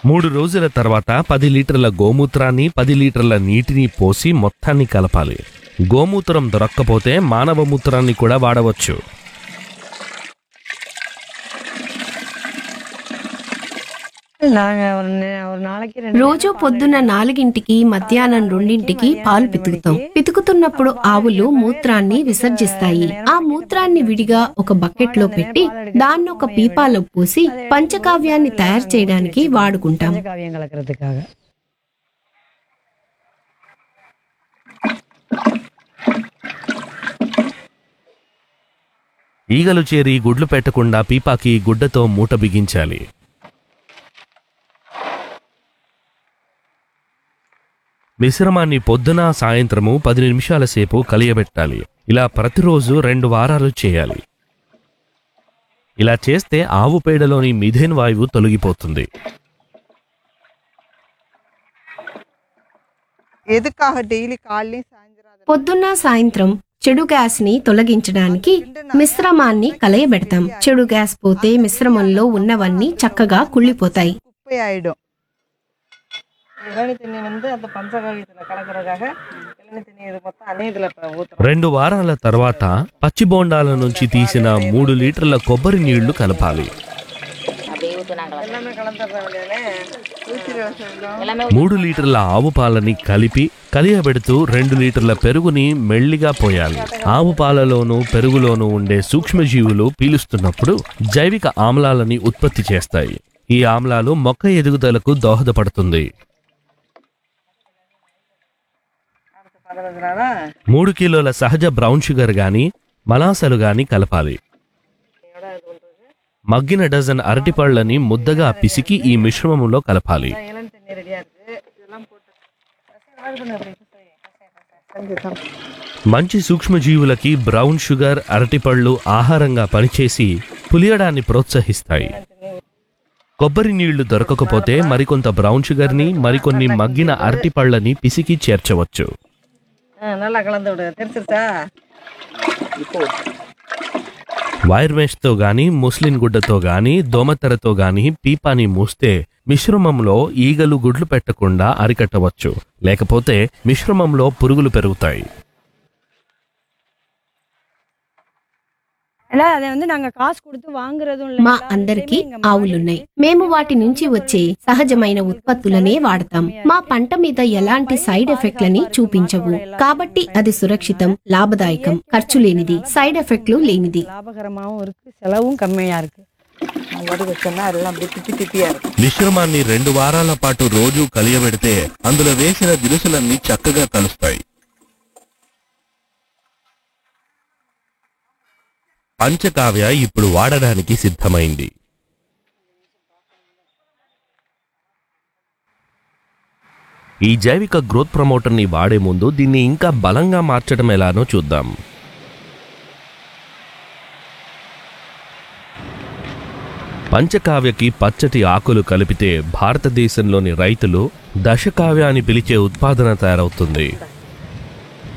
మూడు రోజుల తర్వాత పది లీటర్ల గోమూత్రాన్ని పది లీటర్ల నీటిని పోసి మొత్తాన్ని కలపాలి గోమూత్రం దొరక్కపోతే మానవ మూత్రాన్ని కూడా వాడవచ్చు நாங்க ஒரு நே- ஒரு நாளைக்கு ரெண்டு రోజు పొద్దున్న నాలుగింటికి మధ్యాహ్నం రెండింటికి పాలు పితుకుతాం పితుకుతున్నప్పుడు ఆవులు మూత్రాన్ని విసర్జిస్తాయి ఆ మూత్రాన్ని విడిగా ఒక బకెట్ లో పెట్టి దాన్ని ఒక పీపాలో పోసి పంచకావ్యాన్ని తయారు చేయడానికి వాడుకుంటాం காவியம் கலக்கிறதுக்காக ఈగలు చేరి గుడ్లు పెట్టకుండా పీపాకి గుడ్డతో మూట బిగించాలి మిశ్రమాన్ని పొద్దున సాయంత్రము పది నిమిషాల సేపు కలియబెట్టాలి ఇలా ప్రతిరోజు రెండు వారాలు చేయాలి ఇలా చేస్తే ఆవు పేడలోని మిథేన్ వాయువు తొలగిపోతుంది எதுக்காக டெய்லி காலையும் சாயந்தரம் அதை పొద్దున్న సాయంత్రం చెడు గ్యాస్ ని తొలగించడానికి మిశ్రమాన్ని కలయబెడతాం చెడు గ్యాస్ పోతే మిశ్రమంలో ఉన్నవన్నీ చక్కగా కుళ్ళిపోతాయి குப்பை ஆயிடும் இளநி தண்ணி வந்து அந்த பஞ்சகாவியத்துல கலக்கிறதுக்காக இளநி தண்ணி இது மொத்தம் அணை இதுல ஊத்துறோம் రెండు వారాల తర్వాత పచ్చి బోండాల నుంచి తీసిన మూడు లీటర్ల కొబ్బరి నీళ్లు కలపాలి எல்லாமே கலந்துடுறோம் இல்லையானே ஊற்றி வச்சிருக்கோம் మూడు లీటర్ల ఆవు పాలని కలిపి కలియబెడుతూ రెండు లీటర్ల పెరుగుని మెల్లిగా పోయాలి ఆవు పాలలోనూ పెరుగులోనూ ఉండే సూక్ష్మజీవులు పీలుస్తున్నప్పుడు జైవిక ఆమ్లాలని ఉత్పత్తి చేస్తాయి ఈ ఆమ్లాలు మొక్క ఎదుగుదలకు దోహదపడుతుంది பதினஞ்சு நாளா మూడు కిలోల సహజ బ్రౌన్ షుగర్ గాని మలాసలు గాని కలపాలి మగ్గిన డజన్ అరటిపళ్ళని ముద్దగా పిసికి ఈ మిశ్రమంలో కలపాలి இளநி தண்ணி ரெடியா இருக்கு இதெல்லாம் போட்டு கசாயம் இது பண்ணு அப்படி கசாயம், கசாயம், கசாயம். செஞ்சு தரோம். మంచి సూక్ష్మజీవులకి బ్రౌన్ షుగర్ అరటిపళ్ళు ఆహారంగా పనిచేసి పులియడాన్ని ప్రోత్సహిస్తాయి కొబ్బరి నీళ్లు దొరకకపోతే మరికొంత బ్రౌన్ షుగర్ని మరికొన్ని మగ్గిన అరటిపళ్ళని పిసికి చేర్చవచ్చు ஆ, நல்லா கலந்து விடு தெரிச்சிருச்சா వైర్ మెష్తో గాని ముస్లిన్ గుడ్డతో గాని దోమతెరతో గాని పీపాని మూస్తే మిశ్రమంలో ఈగలు గుడ్లు పెట్టకుండా అరికట్టవచ్చు లేకపోతే మిశ్రమంలో పురుగులు పెరుగుతాయి ஏன்னா அதை வந்து நாங்க காசு கொடுத்து வாங்குறதும் இல்ல మా எல்லா అందరికీ விஷயமே இங்க ఆవులున్నాయి మేము వాటి నుంచి వచ్చే సహజమైన ఉత్పత్తులనే వాడతాం మా పంట మీద ఎలాంటి సైడ్ ఎఫెక్ట్లని చూపించవు కాబట్టి అది సురక్షితం లాభదాయకం ఖర్చు లేనిది సైడ్ ఎఫెక్ట్లు లేనిది லாபகரமாவும் இருக்கு செலவும் கம்மியா இருக்கு நான் வடி வச்சோன்னா எல்லாம் அப்படியே திப்பி திப்பியா இருக்கும் మిశ్రమాన్ని రెండు వారాల పాటు రోజు కలియబెడితే అందులో వేసిన దినుసులన్నీ చక్కగా కలుస్తాయి పంచకావ్య ఇప్పుడు వాడడానికి సిద్ధమైంది ఈ జైవిక గ్రోత్ ప్రమోటర్ని వాడే ముందు దీన్ని ఇంకా బలంగా మార్చడం ఎలానో చూద్దాం పంచకావ్యకి పచ్చటి ఆకులు కలిపితే భారతదేశంలోని రైతులు దశకావ్య అని పిలిచే ఉత్పాదన తయారవుతుంది